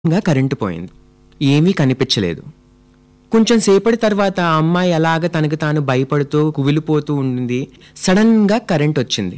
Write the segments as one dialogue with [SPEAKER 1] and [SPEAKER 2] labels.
[SPEAKER 1] గా కరెంటు పోయింది ఏమీ కనిపించలేదు కొంచెం సేపటి తర్వాత ఆ అమ్మాయి అలాగ తనకు తాను భయపడుతూ కువిలిపోతూ ఉండింది సడన్గా కరెంట్ వచ్చింది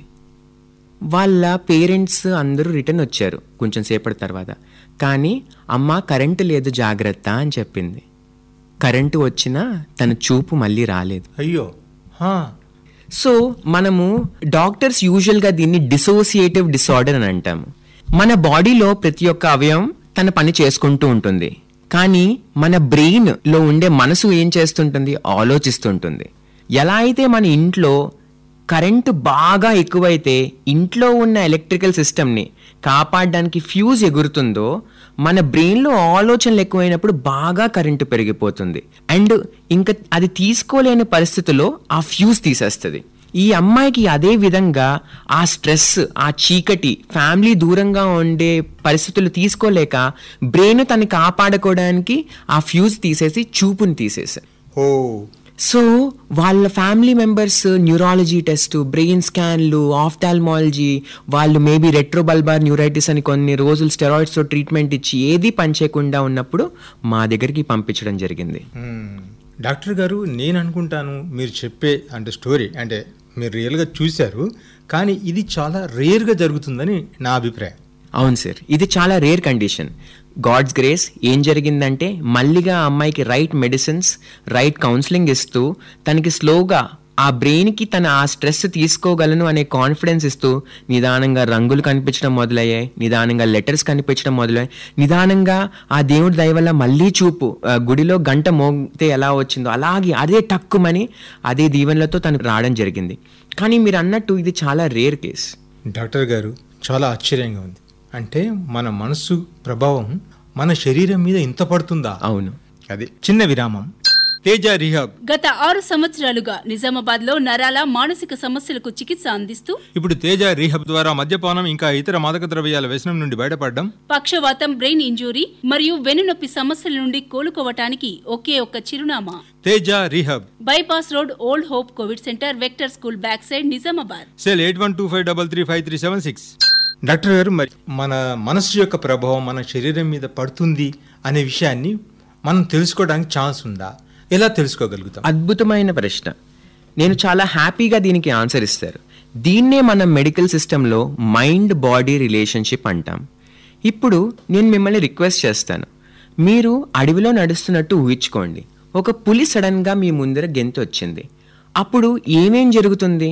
[SPEAKER 1] వాళ్ళ పేరెంట్స్ అందరూ రిటర్న్ వచ్చారు కొంచెం సేపటి తర్వాత కానీ అమ్మ కరెంటు లేదు జాగ్రత్త అని చెప్పింది కరెంటు వచ్చినా తన చూపు మళ్ళీ రాలేదు
[SPEAKER 2] అయ్యో హా.
[SPEAKER 1] సో మనము డాక్టర్స్ యూజువల్గా దీన్ని డిసోసియేటివ్ డిసార్డర్ అని అంటాము మన బాడీలో ప్రతి ఒక్క అవయవం తన పని చేసుకుంటూ ఉంటుంది కానీ మన బ్రెయిన్ లో ఉండే మనసు ఏం చేస్తుంటుంది ఆలోచిస్తుంటుంది ఎలా అయితే మన ఇంట్లో కరెంటు బాగా ఎక్కువైతే ఇంట్లో ఉన్న ఎలక్ట్రికల్ సిస్టమ్ని కాపాడడానికి ఫ్యూజ్ ఎగురుతుందో మన బ్రెయిన్లో ఆలోచనలు ఎక్కువైనప్పుడు బాగా కరెంటు పెరిగిపోతుంది అండ్ ఇంకా అది తీసుకోలేని పరిస్థితిలో ఆ ఫ్యూజ్ తీసేస్తుంది ఈ అమ్మాయికి అదే విధంగా ఆ స్ట్రెస్ ఆ చీకటి ఫ్యామిలీ దూరంగా ఉండే పరిస్థితులు తీసుకోలేక బ్రెయిన్ తను కాపాడుకోవడానికి ఆ ఫ్యూజ్ తీసేసి చూపుని తీసేసారు
[SPEAKER 2] ఓ
[SPEAKER 1] సో వాళ్ళ family members neurology test brain స్కాన్లు ఆఫ్టాల్మాలజీ వాళ్ళు మేబీ రెట్రోబల్బార్ న్యూరైటిస్ అని కొన్ని రోజులు స్టెరాయిడ్స్తో ట్రీట్మెంట్ ఇచ్చి ఏది పనిచేయకుండా ఉన్నప్పుడు మా దగ్గరికి పంపించడం జరిగింది
[SPEAKER 2] మ్మ్. డాక్టర్ గారు నేను అనుకుంటాను మీరు చెప్పే అంటే స్టోరీ అంటే మీరు రియల్గా చూశారు కానీ ఇది చాలా రేర్గా జరుగుతుందని నా అభిప్రాయం
[SPEAKER 1] అవును సార్ ఇది చాలా రేర్ కండిషన్ గాడ్స్ గ్రేస్ ఏం జరిగిందంటే మళ్ళీగా ఆ అమ్మాయికి రైట్ మెడిసిన్స్ రైట్ కౌన్సిలింగ్ ఇస్తూ తనకి స్లోగా ఆ బ్రెయిన్కి తన ఆ స్ట్రెస్ తీసుకోగలను అనే కాన్ఫిడెన్స్ ఇస్తూ నిదానంగా రంగులు కనిపించడం మొదలయ్యాయి నిదానంగా లెటర్స్ కనిపించడం మొదలయ్యాయి నిదానంగా ఆ దేవుడి దయ వల్ల మళ్ళీ చూపు ఆ గుడిలో గంట మోగితే ఎలా వచ్చిందో అలాగే అదే టక్కుమని అదే దీవెనలతో తనకు రావడం జరిగింది కానీ మీరు అన్నట్టు ఇది చాలా రేర్ కేస్
[SPEAKER 2] డాక్టర్ గారు చాలా ఆశ్చర్యంగా ఉంది అంటే మన మనసు ప్రభావం మన శరీరం మీద ఇంత పడుతుందా
[SPEAKER 1] అవును
[SPEAKER 2] అది చిన్న విరామం తేజ రిహాబ్
[SPEAKER 3] గత ఆరు సంవత్సరాలుగా నిజామాబాద్ లో నరాల మానసిక సమస్యలకు చికిత్స అందిస్తూ
[SPEAKER 2] ఇప్పుడు తేజ రీహబ్ ద్వారా మద్యపానం ఇంకా ఇతర మాదక ద్రవ్యాల వ్యసనం నుండి బయటపడడం
[SPEAKER 3] పక్షవాతం బ్రెయిన్ ఇంజురీ మరియు వెన్నునొప్పి సమస్యల నుండి కోలుకోవటానికి ఒకే ఒక్క చిరునామా
[SPEAKER 2] Teja rehab
[SPEAKER 3] bypass road old hope Covid centre vector school back side Nizamabad
[SPEAKER 2] cell eight one two five double three five three seven six doctor garu మరి మన మనసు యొక్క ప్రభావం మన శరీరం మీద పడుతుంది అనే విషయాన్ని మనం తెలుసుకోవడానికి ఛాన్స్ ఉందా ఎలా తెలుసుకోగలుగుతాం
[SPEAKER 1] అద్భుతమైన ప్రశ్న నేను చాలా హ్యాపీగా దీనికి ఆన్సర్ ఇస్తారు దీన్నే మనం మెడికల్ సిస్టంలో మైండ్ బాడీ రిలేషన్షిప్ అంటాం ఇప్పుడు నేను మిమ్మల్ని రిక్వెస్ట్ చేస్తాను మీరు అడవిలో నడుస్తున్నట్టు ఊహించుకోండి ఒక పులి సడన్గా మీ ముందర గెంతు వచ్చింది అప్పుడు ఏమేం జరుగుతుంది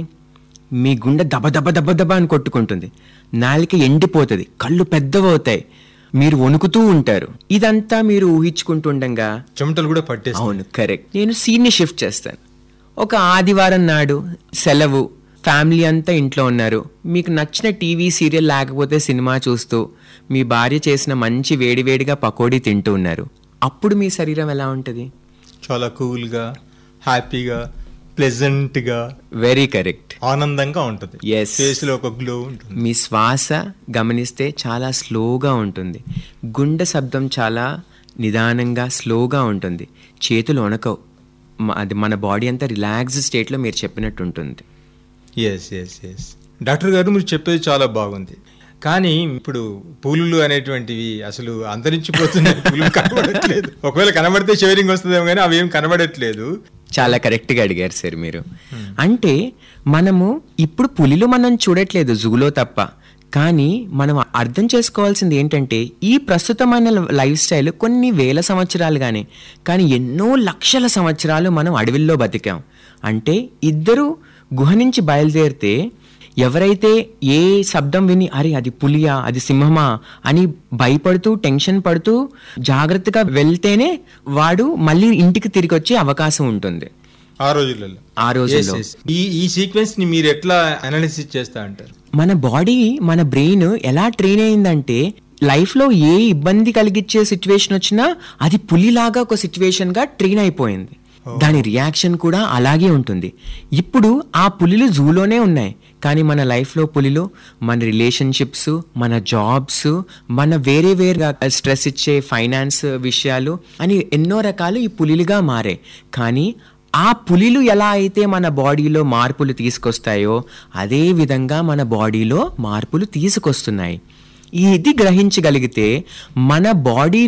[SPEAKER 1] మీ గుండె దబ దబ దబ దబ అని కొట్టుకుంటుంది నాలిక ఎండిపోతుంది కళ్ళు పెద్దవవుతాయి మీరు వణుకుతూ ఉంటారు ఇదంతా మీరు ఊహించుకుంటుండగా
[SPEAKER 2] చెమటలు కూడా పట్టేస్తాయి
[SPEAKER 1] అవును కరెక్ట్ నేను సీన్ని షిఫ్ట్ చేస్తాను ఒక ఆదివారం నాడు సెలవు ఫ్యామిలీ అంతా ఇంట్లో ఉన్నారు మీకు నచ్చిన టీవీ సీరియల్ లేకపోతే సినిమా చూస్తూ మీ భార్య చేసిన మంచి వేడివేడిగా పకోడీ తింటూ ఉన్నారు అప్పుడు మీ శరీరం ఎలా ఉంటుంది
[SPEAKER 2] చాలా కూల్గా హ్యాపీగా ప్లెజెంట్గా
[SPEAKER 1] వెరీ కరెక్ట్
[SPEAKER 2] ఆనందంగా ఉంటుంది
[SPEAKER 1] Yes.
[SPEAKER 2] ఫేస్ లో ఒక గ్లో ఉంటుంది
[SPEAKER 1] మీ శ్వాస గమనిస్తే చాలా స్లోగా ఉంటుంది గుండె శబ్దం చాలా నిదానంగా స్లోగా ఉంటుంది చేతులు వణకవు మ- అది మన బాడీ అంతా రిలాక్స్డ్ స్టేట్లో మీరు చెప్పినట్టు ఉంటుంది
[SPEAKER 2] ఎస్ ఎస్ ఎస్ డాక్టర్ గారు మీరు చెప్పేది చాలా బాగుంది కానీ ఇప్పుడు పూలులు అనేటువంటివి అసలు అంతరించిపోతున్నాయి పూలు కనబడట్లేదు ఒకవేళ కనబడితే షేరింగ్ వస్తుందేమో కానీ అవి ఏం కనబడట్లేదు
[SPEAKER 1] చాలా కరెక్ట్గా అడిగారు సార్ మీరు అంటే మనము ఇప్పుడు పులిలు మనం చూడట్లేదు జూలో తప్ప కానీ మనం అర్థం చేసుకోవాల్సింది ఏంటంటే ఈ ప్రస్తుతమైన లైఫ్ స్టైల్ కొన్ని వేల సంవత్సరాలుగానే కానీ ఎన్నో లక్షల సంవత్సరాలు మనం అడవిల్లో బతికాం అంటే ఇద్దరు గుహ నుంచి బయలుదేరితే ఎవరైతే ఏ శబ్దం విని అరే అది పులియా అది సింహమా అని భయపడుతూ టెన్షన్ పడుతూ జాగ్రత్తగా వెళ్తేనే వాడు మళ్ళీ ఇంటికి తిరిగి వచ్చే అవకాశం ఉంటుంది
[SPEAKER 2] ఆ రోజులలో
[SPEAKER 1] ఆ రోజుల్లో.
[SPEAKER 2] Yes, yes. ఈ ఈ సీక్వెన్స్ ని మీరు ఎట్లా అనాలిసిస్ చేస్తా అంటారు
[SPEAKER 1] మన బాడీ మన బ్రెయిన్ ఎలా ట్రైన్ అయిందంటే లైఫ్లో ఏ ఇబ్బంది కలిగించే సిచ్యువేషన్ వచ్చినా అది పులిలాగా ఒక సిచ్యువేషన్గా ట్రైన్ అయిపోయింది దాని రియాక్షన్ కూడా అలాగే ఉంటుంది ఇప్పుడు ఆ పులిలు జూలోనే ఉన్నాయి కానీ మన లైఫ్లో పులిలు మన రిలేషన్షిప్స్ మన జాబ్స్ మన వేరే వేరే స్ట్రెస్ ఇచ్చే ఫైనాన్స్ విషయాలు అని ఎన్నో రకాలు ఈ పులిలుగా మారాయి కానీ ఆ పులిలు ఎలా అయితే మన బాడీలో మార్పులు తీసుకొస్తాయో అదే విధంగా మన బాడీలో మార్పులు తీసుకొస్తున్నాయి ఇది గ్రహించగలిగితే మన బాడీ